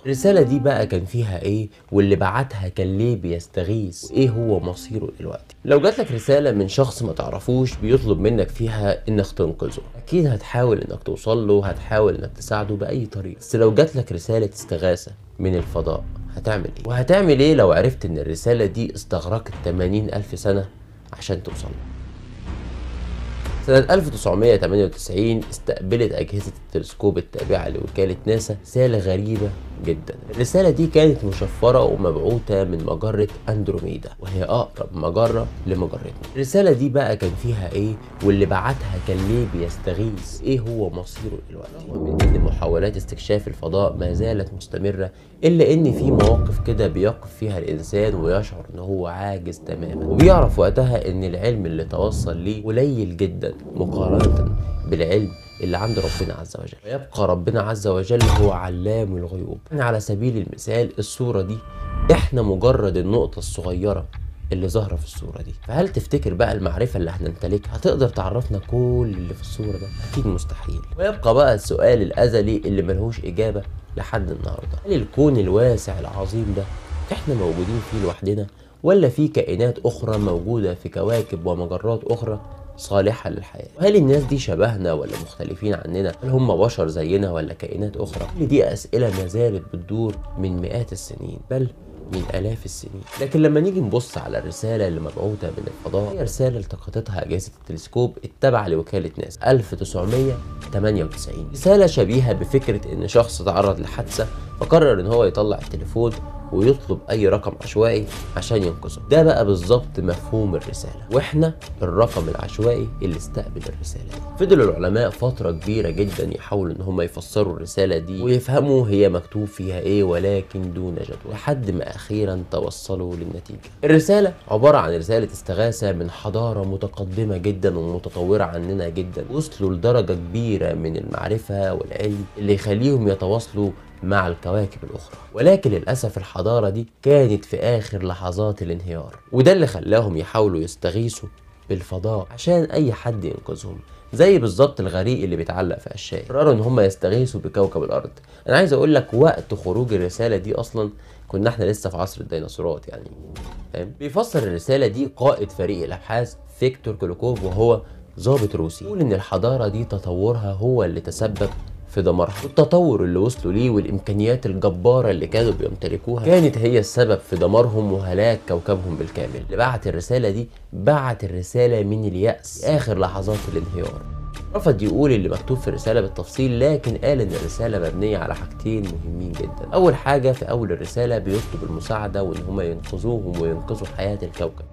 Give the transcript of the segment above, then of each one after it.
الرسالة دي بقى كان فيها ايه واللي بعتها كان ليه بيستغيث وايه هو مصيره دلوقتي لو جاتلك رسالة من شخص ما تعرفوش بيطلب منك فيها انك تنقذه اكيد هتحاول انك توصل له هتحاول انك تساعده باي طريقة بس لو جاتلك رسالة استغاثة من الفضاء هتعمل ايه وهتعمل ايه لو عرفت ان الرسالة دي استغرقت 80 الف سنة عشان توصل له سنة 1998 استقبلت أجهزة التلسكوب التابعة لوكالة ناسا رسالة غريبة جدا الرسالة دي كانت مشفرة ومبعوثة من مجرة أندروميدا وهي أقرب مجرة لمجرتنا الرسالة دي بقى كان فيها إيه واللي بعتها كان ليه بيستغيث إيه هو مصيره دلوقتي من إن محاولات استكشاف الفضاء ما زالت مستمرة إلا إن في مواقف كده بيقف فيها الإنسان ويشعر إن هو عاجز تماما وبيعرف وقتها إن العلم اللي توصل ليه قليل جدا مقارنة بالعلم اللي عند ربنا عز وجل ويبقى ربنا عز وجل هو علام الغيوب يعني على سبيل المثال الصورة دي احنا مجرد النقطة الصغيرة اللي ظاهرة في الصورة دي فهل تفتكر بقى المعرفة اللي هنمتلكها هتقدر تعرفنا كل اللي في الصورة ده أكيد مستحيل ويبقى بقى السؤال الأزلي اللي ملهوش إجابة لحد النهاردة هل الكون الواسع العظيم ده احنا موجودين فيه لوحدنا ولا في كائنات أخرى موجودة في كواكب ومجرات أخرى صالحة للحياة وهل الناس دي شبهنا ولا مختلفين عننا هل هم بشر زينا ولا كائنات أخرى كل دي أسئلة ما زالت بتدور من مئات السنين بل من آلاف السنين لكن لما نيجي نبص على الرسالة اللي مبعوثة من الفضاء هي رسالة التقطتها أجهزة التلسكوب التابعة لوكالة ناسا 1998 رسالة شبيهة بفكرة إن شخص تعرض لحادثة فقرر إن هو يطلع التليفون ويطلب اي رقم عشوائي عشان ينقذه ده بقى بالظبط مفهوم الرساله واحنا الرقم العشوائي اللي استقبل الرساله دي فضل العلماء فتره كبيره جدا يحاولوا ان هم يفسروا الرساله دي ويفهموا هي مكتوب فيها ايه ولكن دون جدوى لحد ما اخيرا توصلوا للنتيجه الرساله عباره عن رساله استغاثه من حضاره متقدمه جدا ومتطوره عننا جدا وصلوا لدرجه كبيره من المعرفه والعلم اللي يخليهم يتواصلوا مع الكواكب الأخرى ولكن للأسف الحضارة دي كانت في آخر لحظات الانهيار وده اللي خلاهم يحاولوا يستغيثوا بالفضاء عشان أي حد ينقذهم زي بالظبط الغريق اللي بيتعلق في قشاية قرروا ان هم يستغيثوا بكوكب الارض انا عايز اقول لك وقت خروج الرساله دي اصلا كنا احنا لسه في عصر الديناصورات يعني فاهم بيفسر الرساله دي قائد فريق الابحاث فيكتور كولوكوف وهو ضابط روسي يقول ان الحضاره دي تطورها هو اللي تسبب في دمارها والتطور اللي وصلوا ليه والامكانيات الجباره اللي كانوا بيمتلكوها كانت هي السبب في دمارهم وهلاك كوكبهم بالكامل اللي بعت الرساله دي بعت الرساله من الياس اخر لحظات الانهيار رفض يقول اللي مكتوب في الرسالة بالتفصيل لكن قال إن الرسالة مبنية على حاجتين مهمين جدا أول حاجة في أول الرسالة بيطلب المساعدة وإن هما ينقذوهم وينقذوا حياة الكوكب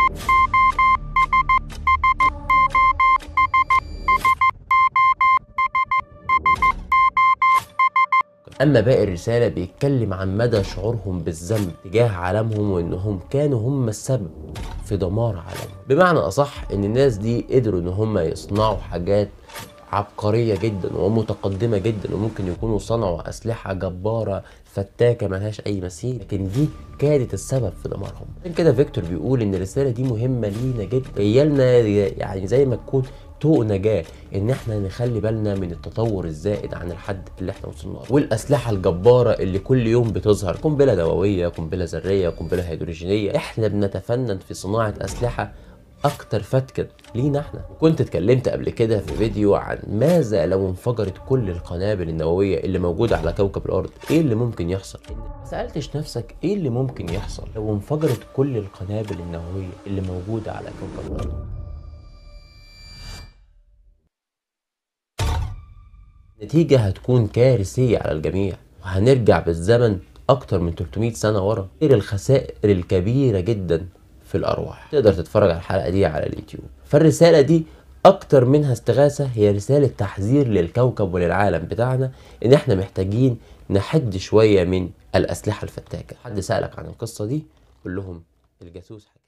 اما باقي الرساله بيتكلم عن مدى شعورهم بالذنب تجاه عالمهم وانهم كانوا هم السبب في دمار عالمهم بمعنى اصح ان الناس دي قدروا ان هم يصنعوا حاجات عبقريه جدا ومتقدمه جدا وممكن يكونوا صنعوا اسلحه جباره فتاكه ملهاش اي مثيل لكن دي كانت السبب في دمارهم عشان كده فيكتور بيقول ان الرساله دي مهمه لينا جدا جايه لنا يعني زي ما تكون طوق نجاة ان احنا نخلي بالنا من التطور الزائد عن الحد اللي احنا وصلنا له والاسلحه الجباره اللي كل يوم بتظهر قنبله نوويه قنبله ذريه قنبله هيدروجينيه احنا بنتفنن في صناعه اسلحه اكتر فتكا لينا احنا كنت اتكلمت قبل كده في فيديو عن ماذا لو انفجرت كل القنابل النوويه اللي موجوده على كوكب الارض ايه اللي ممكن يحصل ما سالتش نفسك ايه اللي ممكن يحصل لو انفجرت كل القنابل النوويه اللي موجوده على كوكب الارض النتيجة هتكون كارثية على الجميع وهنرجع بالزمن أكتر من 300 سنة ورا غير الخسائر الكبيرة جدا في الأرواح تقدر تتفرج على الحلقة دي على اليوتيوب فالرسالة دي أكتر منها استغاثة هي رسالة تحذير للكوكب وللعالم بتاعنا إن إحنا محتاجين نحد شوية من الأسلحة الفتاكة حد سألك عن القصة دي قول لهم الجاسوس حكي